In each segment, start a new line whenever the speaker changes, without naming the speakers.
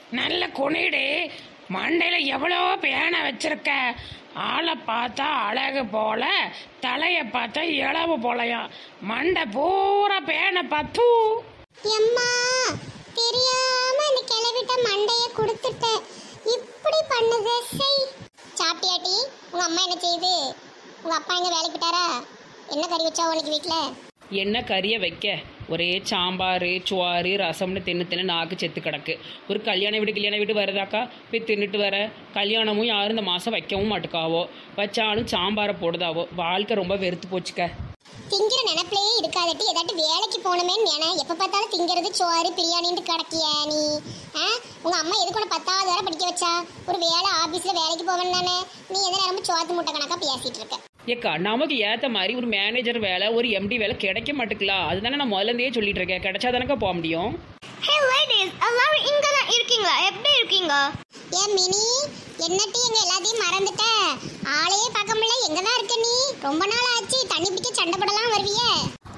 நல்ல குனிடு மண்டையில எவ்வளோ பேனை வச்சிருக்க ஆளை பார்த்தா அழகு போல தலையை பார்த்தா இளவு போலயாம் மண்டை பூரா பேனை பார்த்தூ
எம்மா தெரியாம இந்த கிளவிட்ட மண்டைய கொடுத்துட்டேன் இப்படி பண்ணுது செய் சாப்பிட்டியாட்டி உங்க அம்மா என்ன செய்யுது உங்க அப்பா எங்க வேலைக்கு போயிட்டாரா என்ன கறி வச்சா உனக்கு வீட்ல
என்ன கறியை வைக்க ஒரே சாம்பார் சுவாறு ரசம்னு தின்னு தின்னு நாக்கு செத்து கிடக்கு ஒரு கல்யாண வீடு கல்யாண வீடு வருதாக்கா போய் தின்னுட்டு வர கல்யாணமும் யாரும் இந்த மாதம் வைக்கவும் மாட்டுக்காவோ வச்சாலும் சாம்பாரை போடுதாவோ வாழ்க்கை ரொம்ப வெறுத்து போச்சுக்க
திங்கிற நினைப்பிலேயே இருக்காதட்டி ஏதாட்டு வேலைக்கு போகணுமேன்னு நினை எப்ப பார்த்தாலும் திங்கிறது சோறு பிரியாணின்னு கிடக்கிய நீ ஆ உங்க அம்மா எதுக்கு உன பத்தாவது வரை படிக்க வச்சா ஒரு வேலை ஆபீஸ்ல வேலைக்கு போவேன் தானே நீ எந்த நேரமும் சோத்து மூட்டை கணக்கா பேசிட்டு இருக்க
ஏக்கா நமக்கு ஏற்ற மாதிரி ஒரு மேனேஜர் வேலை ஒரு எம்டி வேலை கிடைக்க மாட்டுக்கலாம் அதுதானே நான் முதல்ல இருந்தே சொல்லிட்டு இருக்கேன் கிடைச்சா தானக்கா போக முடியும்
ஹே லேடிஸ் எல்லாரும் இங்க தான் இருக்கீங்களா எப்படி இருக்கீங்க
ஏன் மினி என்னட்டி எங்க எல்லாத்தையும் மறந்துட்ட ஆளையே பார்க்க முடியல எங்க தான் இருக்க நீ ரொம்ப நாள் ஆச்சு தண்ணி பிடிக்க சண்டை போடலாம் வருவியே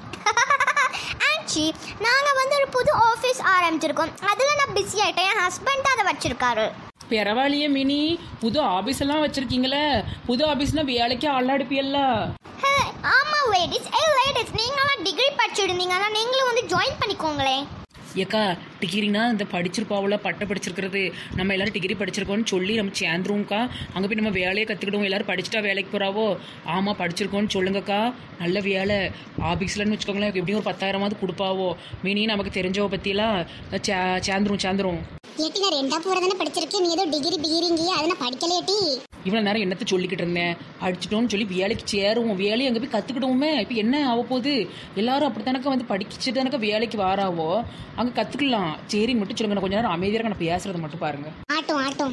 ஆக்சுவலி நாங்க வந்து ஒரு புது ஆஃபீஸ் ஆரம்பிச்சிருக்கோம் அதுல நான் பிஸி ஆயிட்டேன் என் ஹஸ்பண்ட் அதை வச்சிருக்காரு
பரவாயில்லையே மினி புது ஆபீஸ் எல்லாம் வச்சிருக்கீங்களே புது ஆபீஸ்னா வேலைக்கு ஆளாடுப்பியல்ல
ஹே ஆமா லேடிஸ் ஏ லேடிஸ் நீங்களாம் டிகிரி படிச்சிருந்தீங்கன்னா நீங்களும் வந்து ஜாயின் பண்ணிக்கோங்களேன்
ஏக்கா டிகிரினா இந்த படிச்சிருப்பாவுல பட்டை படிச்சிருக்கிறது நம்ம எல்லாரும் டிகிரி படிச்சிருக்கோம்னு சொல்லி நம்ம சேர்ந்துருவோம்க்கா அங்கே போய் நம்ம வேலையை கற்றுக்கிடுவோம் எல்லாரும் படிச்சுட்டா வேலைக்கு போகிறாவோ ஆமாம் படிச்சிருக்கோம்னு சொல்லுங்கக்கா நல்ல வேலை ஆஃபீஸ்லன்னு வச்சுக்கோங்களேன் எப்படியும் ஒரு பத்தாயிரமாவது கொடுப்பாவோ மினி நமக்கு தெரிஞ்சவ பற்றியெல்லாம் சே சேர்ந்துரும் சேர்ந்துரும்
ஏட்டி நான் ரெண்டா போற தானே படிச்சிருக்கேன் நீ ஏதோ டிகிரி பிகிரிங்க அதை நான் படிக்கலையேட்டி
இவ்வளோ நேரம் என்னத்தை சொல்லிக்கிட்டு இருந்தேன் படிச்சிட்டோம்னு சொல்லி வேலைக்கு சேருவோம் வேலையை அங்கே போய் கற்றுக்கிடுவோமே இப்போ என்ன ஆக போகுது எல்லாரும் அப்படி தானக்கா வந்து படிச்சுட்டு தானக்கா வேலைக்கு வாராவோ அங்கே கற்றுக்கலாம் சரின்னு மட்டும் சொல்லுங்க நான் கொஞ்ச நேரம் அமைதியாக நான் பேசுறதை மட்டும் பாருங்க
ஆட்டும் ஆட்டும்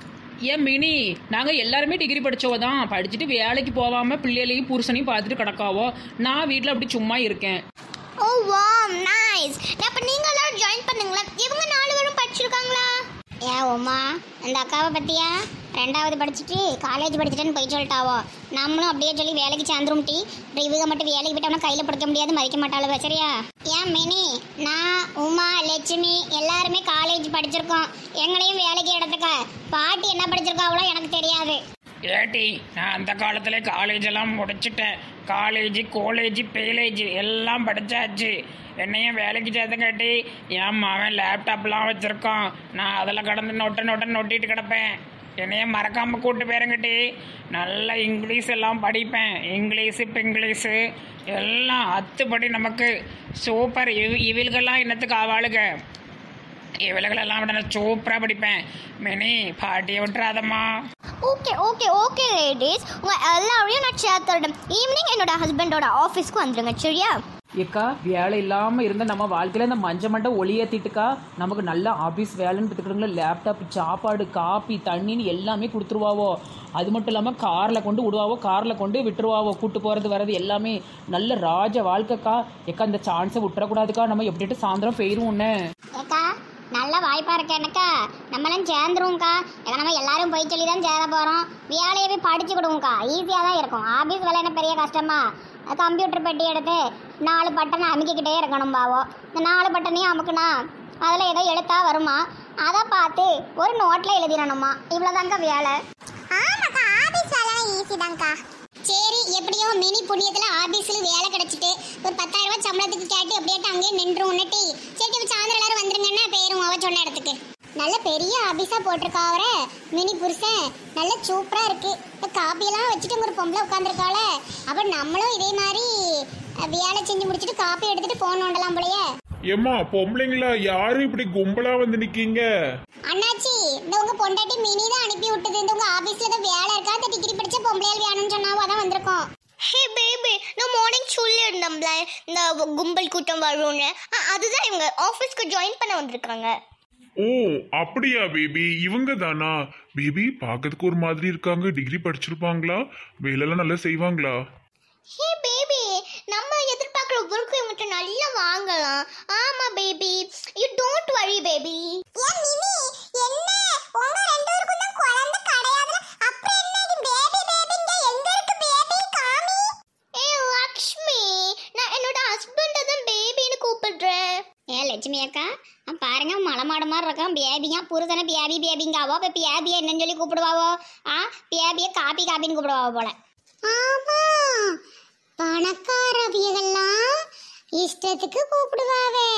ஏன் மினி நாங்கள் எல்லாருமே டிகிரி படிச்சவ தான் படிச்சுட்டு வேலைக்கு போகாம பிள்ளைகளையும் புருஷனையும் பார்த்துட்டு கிடக்காவோ நான் வீட்டில் அப்படி சும்மா இருக்கேன்
ஓ வாம் நைஸ் அப்ப நீங்க எல்லாரும் ஜாயின் பண்ணுங்களேன் இவங்க நாலு பேரும் படிச்சிருக்காங்களா
ஏ உமா அந்த அக்காவை பத்தியா ரெண்டாவது படிச்சுட்டு காலேஜ் படிச்சுட்டேன்னு போய் சொல்லிட்டாவோ நம்மளும் அப்படியே சொல்லி வேலைக்கு சேர்ந்துரும் டி அப்புறம் இவங்க மட்டும் வேலைக்கு போயிட்டோம்னா கையில பிடிக்க முடியாது மதிக்க மாட்டாளுவ சரியா ஏன் மினி நான் உமா லட்சுமி எல்லாருமே காலேஜ் படிச்சிருக்கோம் எங்களையும் வேலைக்கு எடுத்துக்க பாட்டி என்ன படிச்சிருக்காவளோ எனக்கு தெரியாது
ஏட்டி நான் அந்த காலத்துல காலேஜ் எல்லாம் முடிச்சிட்டேன் காலேஜ் காலேஜ் பேலேஜ் எல்லாம் படிச்சாச்சு என்னையும் வேலைக்கு சேர்த்து கட்டி என் மாவன் லேப்டாப்லாம் வச்சிருக்கான் நான் அதில் கடந்து நொட்ட நொட்ட நொட்டிட்டு கிடப்பேன் என்னையும் மறக்காம கூட்டு போயிருங்கட்டி நல்லா இங்கிலீஷ் எல்லாம் படிப்பேன் இங்கிலீஷு பிங்கிலீஷு எல்லாம் அத்துப்படி நமக்கு சூப்பர் இவ் இவளுக்கெல்லாம் என்னத்துக்கு ஆவாளுங்க இவளுகளெல்லாம் விட நான் சூப்பராக படிப்பேன் மினி பாட்டியை விட்டுறாதம்மா
ஓகே ஓகே ஓகே லேடிஸ் உங்க எல்லாரையும் நான் சேர்த்துறேன் ஈவினிங் என்னோட ஹஸ்பண்டோட ஆஃபீஸ்க்கு வந்துடுங்க சரியா
ஏக்கா வேலை இல்லாமல் இருந்த நம்ம வாழ்க்கையில் இந்த மஞ்ச மண்டை ஒளியேற்றிட்டுக்கா நமக்கு நல்ல ஆஃபீஸ் வேலைன்னு பார்த்துக்கிட்டுங்களா லேப்டாப் சாப்பாடு காப்பி தண்ணின்னு எல்லாமே கொடுத்துருவாவோ அது மட்டும் இல்லாமல் காரில் கொண்டு விடுவாவோ காரில் கொண்டு விட்டுருவாவோ கூட்டு போகிறது வர்றது எல்லாமே நல்ல ராஜ வாழ்க்கைக்கா ஏக்கா இந்த சான்ஸை விட்டுறக்கூடாதுக்கா நம்ம எப்படிட்டு சாயந்தரம் போயிடுவோன்னே
ஏக்கா நல்ல வாய்ப்பா இருக்கு எனக்கா நம்மளாம் சேர்ந்துருவோம்க்கா ஏன்னா நம்ம எல்லாரும் போய் சொல்லி தான் சேர போறோம் வேலையை போய் படிச்சுக்கிடுவோம்க்கா ஈஸியாக தான் இருக்கும் ஆபீஸ் வேலை என்ன பெரிய கஷ்டமா கம்ப்யூட்டர் பெட்டி எடுத்து நாலு பட்டனை அமுக்கிக்கிட்டே இருக்கணும் பாவோ இந்த நாலு பட்டனையும் அமுக்குனா அதில் ஏதோ எழுத்தா வருமா அதை பார்த்து ஒரு நோட்டில் எழுதிடணுமா இவ்வளோதாங்க்கா வேலை ஆமாக்கா ஆபீஸ் வேலை ஈஸி தான்க்கா சரி எப்படியோ மினி புண்ணியத்துல ஆபீஸ்ல வேலை கிடைச்சிட்டு ஒரு பத்தாயிரம் ரூபாய் சம்பளத்துக்கு கேட்டு அப்படியே அங்கேயே நின்று உன்னட்டி சரி இப்ப சாயந்தரம் எல்லாரும் வந்துருங்கன்னா பேரும் அவ சொன்ன இடத்துக்கு நல்ல பெரிய ஆபீஸா போட்டிருக்கா அவரை மினி புருஷன் நல்ல சூப்பரா இருக்கு இப்ப காப்பியெல்லாம் வச்சுட்டு ஒரு பொம்பளை உட்காந்துருக்காள அப்ப நம்மளும் இதே மாதிரி அஹ், வேலை செஞ்சு முடிச்சுட்டு காப்பி எடுத்துட்டு போன் நோண்டலாம் போலயே
ஏம்மா பொம்பளைங்களா யாரு இப்படி கும்பலா வந்து நிக்கீங்க
அண்ணாச்சி இந்த உங்க பொண்டாட்டி மினி தான் அனுப்பி விட்டது இந்த உங்க ஆபீஸ்ல ஏதோ வேலை இருக்கா அந்த டிகிரி படிச்ச பொம்பளையால் வேணும்னு சொன்னாவோ அதான் வந்திருக்கோம்
ஹே பேபி நான் மார்னிங் சொல்லியிருந்தோம்ல இந்த கும்பல் கூட்டம் வரும்னு அ, அதுதான் இவங்க ஆஃபீஸ்க்கு ஜாயின் பண்ண வந்திருக்காங்க
ஓ அப்படியா பேபி இவங்க தானா பேபி பார்க்கறதுக்கு ஒரு மாதிரி இருக்காங்க டிகிரி படிச்சிருப்பாங்களா வேலைலாம் நல்லா செய்வாங்களா
ஹே பேபி நம்ம எதிர்பார்க்குற ஒர்க்கு இவங்ககிட்ட நல்லா வாங்கலாம் ஆமா baby you don't worry baby
ஏன் மினி என்ன உங்க ரெண்டு பேருக்கும் தான் குழந்தை கிடையாது அப்புறம் என்ன இது பேபி பேபிங்க எங்க இருக்கு பேபி காமி
ஏ லக்ஷ்மி நான் என்னோட ஹஸ்பண்டை தான் பேபின்னு கூப்பிடுறேன்
ஏ லட்சுமி அக்கா அஹ் பாருங்க மலை மாடு மாதிரி இருக்கா எல்லாரும் பேபியா புருஷனை பேபி பேபிங்காவோ இப்போ பேபியை என்னன்னு சொல்லி கூப்பிடுவாவோ ஆ பேபியை காப்பி காப்பின்னு கூப்பிடுவாவோ போல
ஆமா பணக்காரவியெல்லாம் இஷ்டத்துக்கு கூப்பிடுவாவே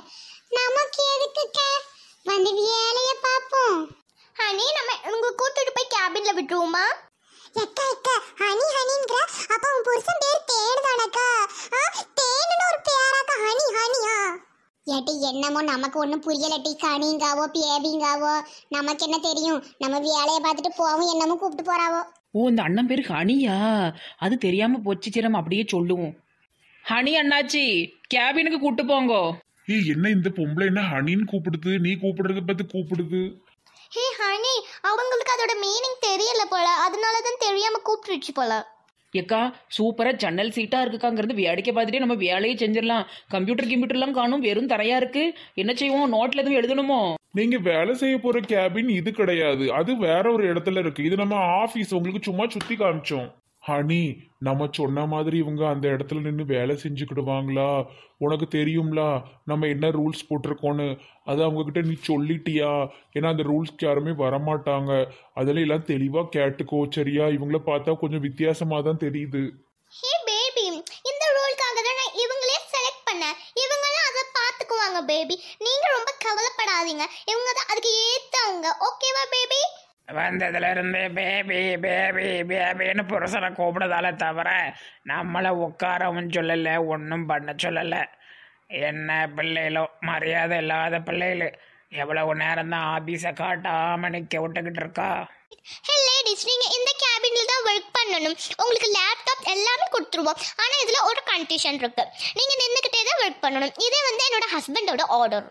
நமக்கு எதுக்குக்க வந்து வேலைய பாப்போம் ஹனி நம்ம உங்க கூட்டிட்டு போய் கேபின்ல விட்டுருவோமா எக்கா எக்கா ஹனி ஹனிங்கிற அப்ப உன் புருஷன் பேர் தேனு தானக்கா தேனுன்னு ஒரு பேராக்கா ஹனி ஹனியா
ஏட்டி என்னமோ நமக்கு ஒன்றும் புரியலட்டி கனிங்காவோ பேபிங்காவோ நமக்கு என்ன தெரியும் நம்ம வேலையை பார்த்துட்டு போவோம் என்னமோ கூப்பிட்டு போறாவோ
ஓ இந்த அண்ணன் பேர் ஹனியா அது தெரியாம போச்சு சரி நம்ம அப்படியே சொல்லுவோம் ஹனி அண்ணாச்சி கேபினுக்கு கூட்டு போங்கோ
ஏய் என்ன இந்த பொம்பளை என்ன ஹனின்னு கூப்பிடுது நீ கூப்பிடுறத பார்த்து கூப்பிடுது
ஹே ஹனி அவங்களுக்கு அதோட மீனிங் தெரியல போல அதனால தான் தெரியாம கூப்பிட்டுருச்சு போல
ஏக்கா சூப்பரா ஜன்னல் சீட்டா இருக்குக்காங்கிறது வேடிக்கை பார்த்துட்டே நம்ம வேலையை செஞ்சிடலாம் கம்ப்யூட்டர் கிம்ப்யூட்டர்லாம் காணும் வெறும் தரையா இருக்கு என்ன செய்வோம் நோட்ல எதுவும் எழுதணுமோ
நீங்க வேலை செய்ய போற கேபின் இது கிடையாது அது வேற ஒரு இடத்துல இருக்கு இது நம்ம ஆபீஸ் உங்களுக்கு சும்மா சுத்தி காமிச்சோம் ஹனி நம்ம சொன்ன மாதிரி இவங்க அந்த இடத்துல நின்று வேலை செஞ்சுக்கிடுவாங்களா உனக்கு தெரியும்லா நம்ம என்ன ரூல்ஸ் போட்டிருக்கோன்னு அது அவங்க கிட்ட நீ சொல்லிட்டியா ஏன்னா அந்த ரூல்ஸ்க்கு யாருமே வரமாட்டாங்க அதில் எல்லாம் தெளிவா கேட்டுக்கோ சரியா இவங்கள பார்த்தா கொஞ்சம் வித்தியாசமா தான் தெரியுது
ஹே பேபி இந்த ரோலுக்காக தான் நான் இவங்களே செலக்ட் பண்ணேன் இவங்கெல்லாம் அதை பார்த்துக்குவாங்க பேபி நீங்க ரொம்ப கவலைப்படாதீங்க இவங்க தான் அதுக்கு ஏத்தவங்க ஓகேவா பேபி
வந்ததுல இருந்து பேபி பேபி பேபின்னு புருஷனை கூப்பிடுதால தவிர நம்மளை உட்காரவும் சொல்லலை ஒன்றும் பண்ண சொல்லலை என்ன பிள்ளைகளோ மரியாதை இல்லாத பிள்ளைகள் எவ்வளவு நேரம் தான் ஆபீஸை காட்டாம நிக்க விட்டுக்கிட்டு இருக்கா
ஹே லேடிஸ் நீங்க இந்த கேபின்ல தான் ஒர்க் பண்ணணும் உங்களுக்கு லேப்டாப் எல்லாமே கொடுத்துருவோம் ஆனா இதுல ஒரு கண்டிஷன் இருக்கு நீங்க நின்னுக்கிட்டே தான் ஒர்க் பண்ணணும் இதே வந்து என்னோட ஹஸ்பண்டோட ஆர்டர்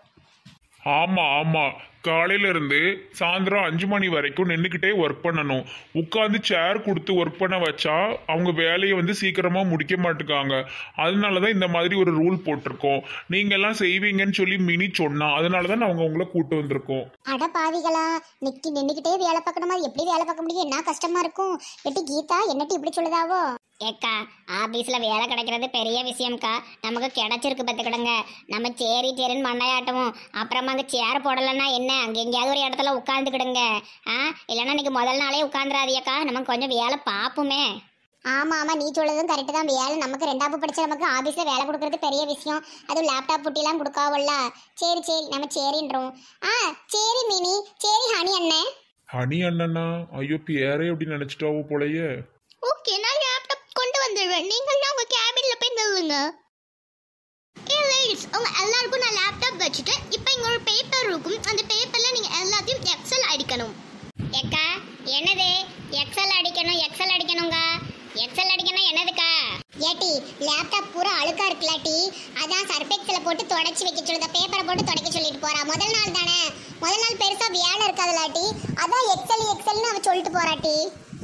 ஆமா ஆமா காலையில இருந்து சாயந்தரம் அஞ்சு மணி வரைக்கும் நின்றுக்கிட்டே ஒர்க் பண்ணணும் உட்காந்து சேர் கொடுத்து ஒர்க் பண்ண வச்சா அவங்க வேலையை வந்து சீக்கிரமா முடிக்க மாட்டுக்காங்க அதனால தான் இந்த மாதிரி ஒரு ரூல் போட்டிருக்கோம் நீங்க எல்லாம் செய்வீங்கன்னு சொல்லி மினி சொன்னா அதனால தான் நாங்க உங்களை கூட்டு வந்திருக்கோம்
அட பாவிகளா நிக்கி நின்றுக்கிட்டே வேலை பார்க்கணுமா எப்படி வேலை பார்க்க முடியும் என்ன கஷ்டமா இருக்கும் எட்டி கீதா என்னட்டி இப்படி சொல்லுதாவோ ஏக்கா ஆபீஸ்ல வேலை கிடைக்கிறது பெரிய விஷயம்க்கா நமக்கு கிடைச்சிருக்கு பத்துக்கிடுங்க நம்ம சேரி சேரின்னு மண்டையாட்டவும் அப்புறமா அங்கே சேர் போடலைன்னா என்ன அங்கே எங்கேயாவது ஒரு இடத்துல உட்காந்துக்கிடுங்க ஆ இல்லைன்னா இன்னைக்கு முதல் நாளே உட்காந்துராதியக்கா நம்ம கொஞ்சம் வேலை பார்ப்போமே ஆமா ஆமா நீ சொல்றதும் கரெக்டு தான் வேலை நமக்கு ரெண்டாப்பு படிச்ச நமக்கு ஆபீஸ்ல வேலை கொடுக்கறது பெரிய விஷயம் அதுவும் லேப்டாப் புட்டிலாம் கொடுக்காவல்ல சரி சரி நம்ம சரின்றோம் ஆ சரி மினி சரி ஹனி அண்ணன்
ஹனி அண்ணனா ஐயோ பேரே அப்படி நினைச்சிட்டாவோ போலயே
ஓகே நான் லேப்டாப் கொண்டு வந்துடுவேன் நீங்கள்லாம் உங்க கேபின்ல போய் நில்லுங்க ஏ லேடிஸ் உங்க எல்லாருக்கும் நான் லேப்டாப் வச்சுட்டேன் இப்போ இங்க ஒரு பேப்பர் இருக்கும் அந்த பேப்பர்ல நீங்க எல்லாத்தையும் எக்ஸல் அடிக்கணும்
ஏக்கா என்னது எக்ஸல் அடிக்கணும் எக்ஸல் அடிக்கணுங்க எக்ஸல் அடிக்கணும் என்னதுக்கா ஏட்டி லேப்டாப் பூரா அழுக்கா இருக்குலாட்டி அதான் சர்பெக்ஸில் போட்டு தொடச்சி வைக்க சொல்லுத பேப்பரை போட்டு தொடக்க சொல்லிட்டு போறா முதல் நாள் தானே முதல் நாள் பெருசா வேலை இருக்காதுலாட்டி அதான் எக்ஸல் எக்ஸல்னு அவ சொல்லிட்டு போறாட்டி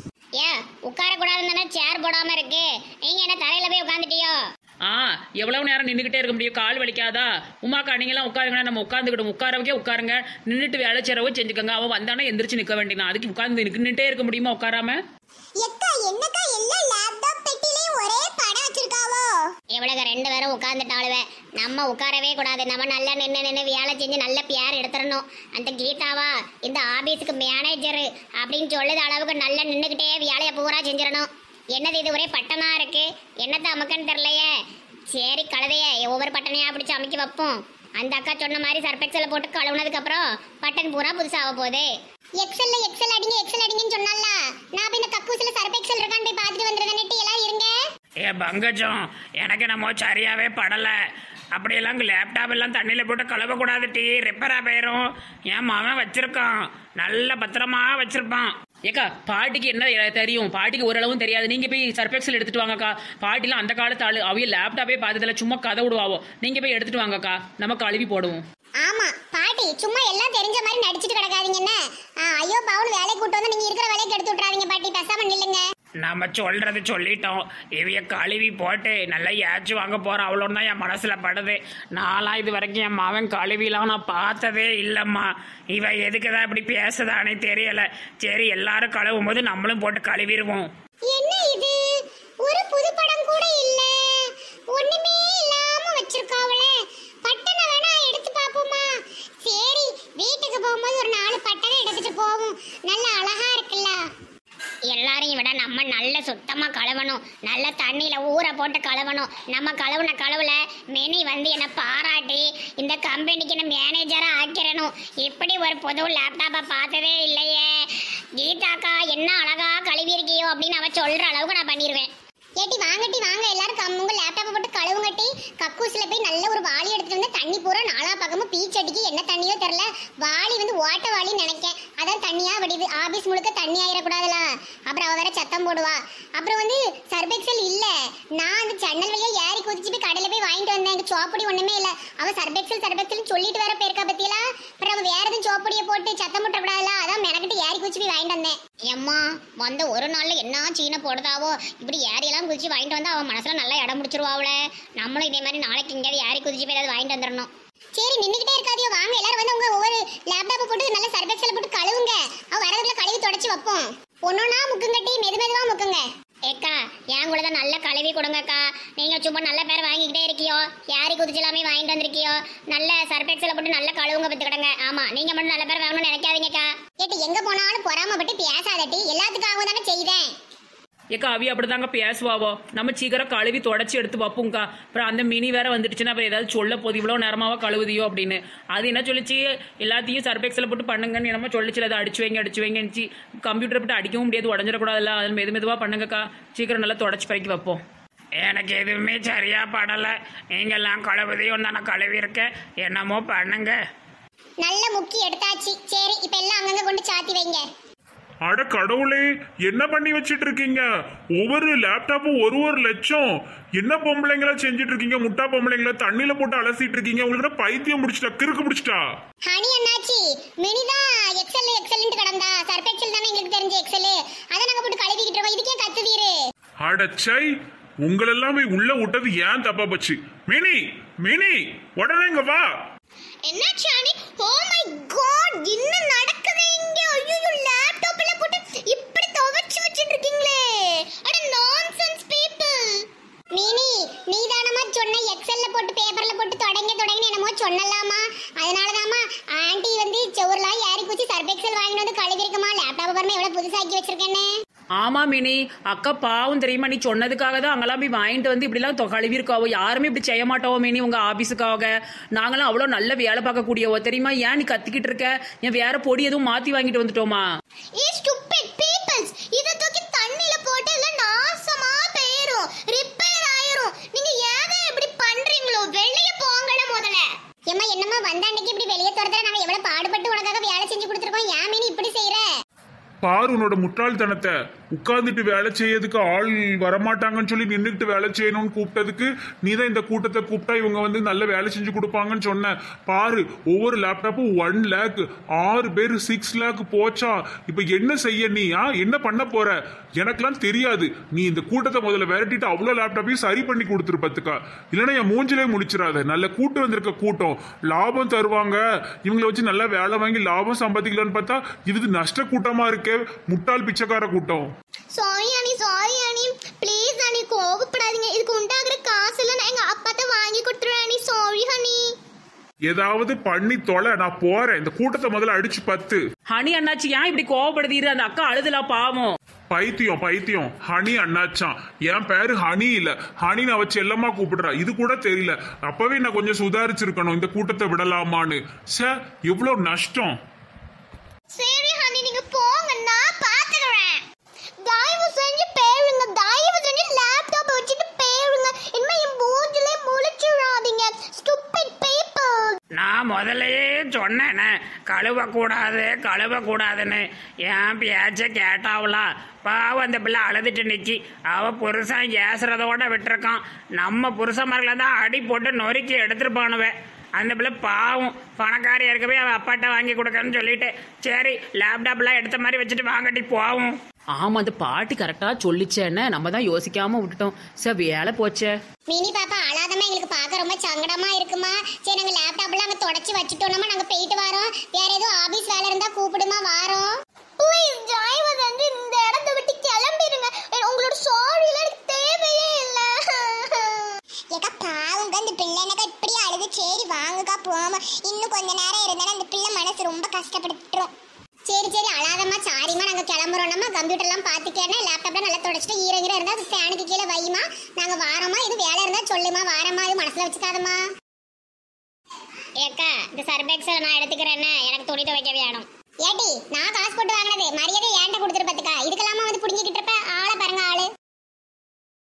ஏ உட்கார கூடாதுன்னு சேர் போடாம இருக்கு நீங்க என்ன தரையில போய் உட்காந்துட்டியோ
ஆ எவ்வளவு நேரம் நின்றுக்கிட்டே இருக்க முடியும் கால் வலிக்காதா உமாக்கா நீங்களாம் உட்காருங்க நம்ம உட்காந்துக்கிட்டோம் உட்காரவக்கே உட்காருங்க நின்றுட்டு வேலை செய்றவோ செஞ்சுக்கோங்க அவன் வந்தானே எந்திரிச்சு நிற்க வேண்டியதான் அதுக்கு உட்காந்து நின்றுட்டே இருக்க முடியுமா உட்காராம
எக்கா என்னக்கா எல்லாம் லேப்டாப் பெட்டிலையும் ஒரே படம் வச்சிருக்காவோ இவளுக ரெண்டு பேரும் உட்கார்ந்துட்டாளுவே நம்ம உட்காரவே கூடாது நம்ம நல்லா நின்று நின்று வேலை செஞ்சு நல்ல பேர் எடுத்துடணும் அந்த கீதாவா இந்த ஆபீஸுக்கு மேனேஜர் அப்படின்னு சொல்லுது அளவுக்கு நல்லா நின்றுக்கிட்டே வேலையை பூரா செஞ்சிடணும் என்னது இது ஒரே பட்டனா இருக்கு என்னத்த அமுக்கன்னு தெரியலையே சரி கழுதையே ஒவ்வொரு பட்டனையா பிடிச்சி அமைக்க வைப்போம் அந்த அக்கா சொன்ன மாதிரி சர்பெக்ஸில் போட்டு கழுவுனதுக்கு அப்புறம் பட்டன் பூரா புதுசாக போகுது எக்ஸல்ல எக்ஸல் அடிங்க எக்ஸல் அடிங்கன்னு சொன்னால நான் போய் இந்த கக்கூசில சர்ப் எக்ஸல் இருக்கான்னு போய் பார்த்துட்டு வந்துடுறேன்ட்டு எல்லாம் இருங்க
ஏ பங்கஜம் எனக்கு நம்ம சரியாவே படலை அப்படியெல்லாம் லேப்டாப் எல்லாம் தண்ணியில் போட்டு கழுவக்கூடாது டீ ரிப்பேராக போயிடும் என் மாமன் வச்சிருக்கான் நல்ல பத்திரமா வச்சிருப்பான்
ஏக்கா பாட்டிக்கு என்ன தெரியும் பாட்டிக்கு ஓரளவும் தெரியாது நீங்க போய் சர்பெக்சல் எடுத்துட்டு வாங்கக்கா பாட்டிலாம் அந்த காலத்து ஆளு அவைய லேப்டாப்பே பார்த்ததுல சும்மா கதை விடுவாவோ நீங்க போய் எடுத்துட்டு வாங்கக்கா நம்ம கழுவி போடுவோம்
ஆமா பாட்டி சும்மா எல்லாம் தெரிஞ்ச மாதிரி நடிச்சிட்டு கிடக்காதீங்க என்ன ஆ, ஐயோ பவுன் வேலை கூட்டு வந்து நீங்க இருக்கிற வேலைக்கு எடுத்து விட்றாதீங்க பாட்டி பேசாம நில்லுங்க
நம்ம சொல்றது சொல்லிட்டோம் இவைய கழுவி போட்டு நல்லா ஏச்சு வாங்க போறோம் அவ்வளோன்னு தான் என் மனசுல படுது நான்லாம் இது வரைக்கும் என் மகன் கழுவிலாம் நான் பார்த்ததே இல்லைம்மா இவ எதுக்கு தான் இப்படி பேசுதானே தெரியல சரி எல்லாரும் கழுவும் போது நம்மளும் போட்டு கழுவிடுவோம்
என்ன இது ஒரு புது படம் கூட இல்ல ஒண்ணுமே இல்லாம வச்சிருக்காவளே பட்டனை வேணா எடுத்து பாப்போமா சரி வீட்டுக்கு போகும்போது
நல்ல அழகா இருக்குல்ல
எல்லாரையும் விட நம்ம நல்ல சுத்தமா கழுவணும் நல்ல தண்ணியில ஊற போட்டு கழுவணும் நம்ம கழுவுன கழுவுல மெனி வந்து என்ன பாராட்டி இந்த கம்பெனிக்கு என்ன மேனேஜரா ஆக்கிறணும் இப்படி ஒரு புது லேப்டாப்பை பார்த்ததே இல்லையே கீதாக்கா என்ன அழகா கழுவி இருக்கியோ அப்படின்னு அவ சொல்ற அளவுக்கு நான் பண்ணிடுவேன்
ஏட்டி வாங்கட்டி வாங்க எல்லாரும் கம் உங்க லேப்டாப்பை போட்டு கழுவுங்கட்டி கக்கூசில் போய் நல்ல ஒரு வாளி எடுத்துட்டு வந்து தண்ணி பூரா நாலா பக்கமும் பீச் அடிக்கி என்ன தண்ணியோ தெரில வாளி வந்து ஓட்ட வாளின்னு நினைக்கேன் அதான் தண்ணியா வடிது ஆபீஸ் முழுக்க தண்ணி ஆயிடக்கூடாதுல அப்புறம் அவ வேற சத்தம் போடுவா அப்புறம் வந்து சர்பெக்சல் இல்ல நான் அந்த ஜன்னல் வழியா ஏறி குதிச்சு போய் கடையில போய் வாங்கிட்டு வந்தேன் எனக்கு சோப்படி ஒண்ணுமே இல்ல அவ சர்பெக்சல் சர்பெக்சல் சொல்லிட்டு வேற போயிருக்கா பத்தியலா அப்புறம் அவ வேற எதுவும் சோப்படியை போட்டு சத்தம் போட்டக்கூடாதுல அதான் மெனக்கிட்டு ஏறி குதிச்சு போய் வாங்கிட்டு வந்தேன்
எம்மா வந்த ஒரு நாள்ல என்ன சீனை போடுதாவோ இப்படி ஏரியெல்லாம் குதிச்சு வாங்கிட்டு வந்தா அவன் மனசுல நல்லா இடம் பிடிச்சிருவாவுல நம்மளும் இதே மாதிரி நாளைக்கு எங்கேயாவது ஏறி குதிச்சு போய் ஏதாவது வாங்கிட்டு வந்துடணும்
சரி நின்னுகிட்டே இருக்காதியோ வாங்க எல்லாரும் வந்து உங்க ஒவ்வொரு லேப்டாப்பை போட்டு நல்ல சர்பெக்சல் போட்டு கழுவுங்க அவ வரதுக்குள்ள கழுவி தொடச்சு வைப்போம் ஒன்னொன்னா முக்குங்கட்டி மெது மெதுவா முக்குங்க
ஏக்கா என் கூட தான் நல்ல கழுவி கொடுங்கக்கா நீங்க சும்மா நல்ல பேர் வாங்கிக்கிட்டே இருக்கியோ யாரி குதிச்சு எல்லாமே வாங்கிட்டு வந்திருக்கியோ நல்ல சர்பெக்ஸில் போட்டு நல்ல கழுவுங்க பத்துக்கிடுங்க ஆமா நீங்க மட்டும் நல்ல பேர் வாங்கணும்னு நினைக்காதீங்கக்கா
ஏட்டி எங்க போனாலும் பொறாமப்பட்டு பேசாதட்டி எல்லாத்துக்காகவும் தானே செய்தேன்
ஏக்கா அவி அப்படிதாங்க பேசுவாவோ நம்ம சீக்கிரம் கழுவி தொடச்சி எடுத்து வைப்போம்க்கா அப்புறம் அந்த மினி வேற வந்துடுச்சுன்னா அப்புறம் ஏதாவது சொல்ல போது இவ்வளோ நேரமாவா கழுவுதியோ அப்படின்னு அது என்ன சொல்லிச்சு எல்லாத்தையும் சர்பெக்ஸில் போட்டு பண்ணுங்கன்னு என்னமோ சொல்லிச்சு அதை அடிச்சு வைங்க அடிச்சு வைங்கன்னு கம்ப்யூட்டர் போட்டு அடிக்கவும் முடியாது உடஞ்சிடக்கூடாதுல்ல அது மெது மெதுவாக பண்ணுங்கக்கா சீக்கிரம் நல்லா தொடச்சி பறக்கி வைப்போம்
எனக்கு எதுவுமே சரியா படலை நீங்கெல்லாம் கழுவுதையும் நான் கழுவி இருக்கேன் என்னமோ பண்ணுங்க
நல்ல முக்கி எடுத்தாச்சு சரி இப்ப எல்லாம் அங்கங்க கொண்டு சாத்தி வைங்க
அட கடவுளே என்ன பண்ணி வச்சிட்டு இருக்கீங்க ஒவ்வொரு லேப்டாப்பும் ஒரு ஒரு லட்சம் என்ன பொம்பளைங்களா செஞ்சுட்டு இருக்கீங்க முட்டா பொம்பளைங்களா தண்ணியில போட்டு அலசிட்டு இருக்கீங்க உங்களுக்கு என்ன பைத்தியம் முடிச்சிட்டா கிறுக்கு முடிச்சிட்டா
ஹனி அண்ணாச்சி மினி தான் எக்ஸல் எக்ஸல்னு கிடந்தா சர்பெக்சல் தானே எங்களுக்கு தெரிஞ்ச எக்ஸல் அதை நாங்க போட்டு கழுவிக்கிட்டு இருக்கோம் இதுக்கே கத்துவீரு
அடச்சை உங்களெல்லாம் போய் உள்ள விட்டது ஏன் தப்பா போச்சு மினி மினி உடனே இங்க வா
என்னாச்சு ஹனி ஓ மை காட் என்ன நடக்குது இங்க ஐயோ லேப்டாப்ல போட்டு இப்படி துவைச்சு வச்சிட்டு இருக்கீங்களே அட நான்சென்ஸ் பீப்பிள் மினி நீ தானமா சொன்ன எக்ஸல்ல போட்டு பேப்பர்ல போட்டு தொடங்க தொடங்கி என்னமோ சொன்னலாமா அதனாலதாம்மா ஆன்ட்டி வந்து செவர்லாம் ஏறி குச்சி சர்பெக்சல் வாங்கிட்டு வந்து கழுவிருக்குமா லேப்டாப் பாருங்க எவ்வளவு புதுசாக்கி வச்சிருக்கேன்னு
ஆமா மினி அக்கா பாவம் தெரியுமா நீ சொன்னதுக்காக தான் அங்கெல்லாம் போய் வாங்கிட்டு வந்து இப்படிலாம் தொ- கழுவிருக்காவோ யாருமே இப்படி செய்ய மாட்டோவோ மினி உங்க ஆபீஸுக்காக நாங்களாம் அவ்வளோ நல்ல வேலை பார்க்கக்கூடியவோ தெரியுமா ஏன் நீ கத்திக்கிட்டு இருக்க என் வேற பொடி எதுவும் மாத்தி வாங்கிட்டு வந்துட்டோமா
ஏ ஸ்டூபிட் பீப்பிள்ஸ் இத தூக்கி தண்ணில போட்டு இல்ல நாசமா போயிரும் ரிப்பேர் ஆயிரும் நீங்க ஏதா இப்படி பண்றீங்களோ வெளிய போங்கட முதல்ல ஏம்மா என்னம்மா வந்த அன்னைக்கு இப்படி வெளிய துரத்துற நாங்க எவ்வளவு பாடுபட்டு உனக்காக வேலை செஞ்சு கொடுத்துருக்கோம் ஏன் மீனி இப்படி செய்யற
பாரு உன்னோட முட்டாள்தனத்தை உட்கார்ந்துட்டு வேலை செய்யறதுக்கு ஆள் வரமாட்டாங்கன்னு சொல்லி நின்றுட்டு வேலை செய்யணும்னு கூப்பிட்டதுக்கு நீ தான் இந்த கூட்டத்தை கூப்பிட்டா இவங்க வந்து நல்ல வேலை செஞ்சு கொடுப்பாங்கன்னு சொன்ன பாரு ஒவ்வொரு லேப்டாப்பும் ஒன் லேக் ஆறு பேர் சிக்ஸ் லேக் போச்சா இப்ப என்ன செய்ய நீ ஆ என்ன பண்ண போற எனக்கெல்லாம் தெரியாது நீ இந்த கூட்டத்தை முதல்ல விரட்டிட்டு அவ்வளோ லேப்டாப்பையும் சரி பண்ணி கொடுத்துரு பத்துக்கா இல்லைன்னா என் மூஞ்சிலே முடிச்சிடாத நல்ல கூட்டம் வந்திருக்க கூட்டம் லாபம் தருவாங்க இவங்களை வச்சு நல்லா வேலை வாங்கி லாபம் சம்பாதிக்கலாம்னு பார்த்தா இது நஷ்ட கூட்டமா இருக்கே முட்டாள் பிச்சைக்கார கூட்டம்
சாரி அனி சாரி அனி ப்ளீஸ் அனி கோவப்படாதீங்க இதுக்கு உண்டாகிற காசுல நான் எங்க அப்பாட்ட வாங்கி கொடுத்துருவேன் அனி சாரி ஹனி
ஏதாவது பண்ணி தொலை நான் போறேன் இந்த கூட்டத்தை முதல்ல அடிச்சு பத்து
ஹனி அண்ணாச்சி ஏன் இப்படி கோவப்படுதீரு அந்த அக்கா அழுதுலா பாவம்
பைத்தியம் பைத்தியம் ஹனி அண்ணாச்சான் என் பேரு ஹனி இல்ல ஹனி நான் வச்சு செல்லமா கூப்பிடுறா இது கூட தெரியல அப்பவே நான் கொஞ்சம் சுதாரிச்சிருக்கணும் இந்த கூட்டத்தை விடலாமான்னு சே இவ்வளவு நஷ்டம்
சரி ஹனி நீங்க போங்க நான் பாத்துக்கிறேன் தயவு செஞ்சு பேருங்க தயவு செஞ்சு லேப்டாப் வச்சுட்டு பேருங்க இனிமே என் மூஞ்சிலே முழிச்சுடாதீங்க ஸ்டூபிட் பீப்பிள்
நான் முதல்லயே சொன்னேனே கழுவக்கூடாது கழுவக்கூடாதுன்னு என் பேச்ச கேட்டாவலா பாவம் அந்த பிள்ளை அழுதுட்டு நிக்கி அவ புருஷன் ஏசுறதோட விட்டுருக்கான் நம்ம புருஷன்மார்களை தான் அடி போட்டு நொறுக்கி எடுத்துருப்பானுவ அந்த பிள்ளை பாவம் பணக்காரியா இருக்கவே அவன் அப்பாட்ட வாங்கி கொடுக்கறன்னு சொல்லிட்டு சரி லேப்டாப்லாம் எடுத்த மாதிரி வச்சுட்டு வாங்கட்டி போவோம்
ஆமா அந்த பாட்டி கரெக்டா சொல்லிச்சேன்னு நம்ம தான் யோசிக்காம விட்டுட்டோம் சார் வேலை போச்சே
மினி பாப்பா அழாதமா எங்களுக்கு பார்க்க ரொம்ப சங்கடமா இருக்குமா சரி நாங்க லேப்டாப்ல அங்க தொடச்சு வச்சுட்டோம்னா நாங்க போயிட்டு வரோம் வேற ஏதோ ஆபீஸ் வேலை இருந்தா கூப்பிடுமா வாரோம் ப்ளீஸ் தயவு செஞ்சு இந்த இடத்த விட்டு கிளம்பிடுங்க உங்களோட சாரி எனக்கு தேவையே இல்ல ஏக்கா பாவங்க அந்த பிள்ளை எனக்கு இப்படி அழுது சரி வாங்குக்கா போமா இன்னும் கொஞ்ச நேரம் இருந்தாலும் அந்த பிள்ளை மனசு ரொம்ப கஷ்டப்பட்டுரும் சரி சரி அழாதம்மா கம்ப்யூட்டர் எல்லாம் பாத்துக்கேன்னா லேப்டாப்ல நல்லா தொடச்சிட்டு ஈரங்கிற இருந்தா அது ஃபேனுக்கு கீழே வையுமா நாங்க வாரமா இது வேலை இருந்தா சொல்லுமா வாரமா இது மனசுல வச்சுக்காதமா
ஏக்கா இந்த சர்பெக்ஸை நான் எடுத்துக்கிறேன்னு எனக்கு துணி துவைக்க வேணும்
ஏடி நான் காசு போட்டு வாங்கினது மரியாதை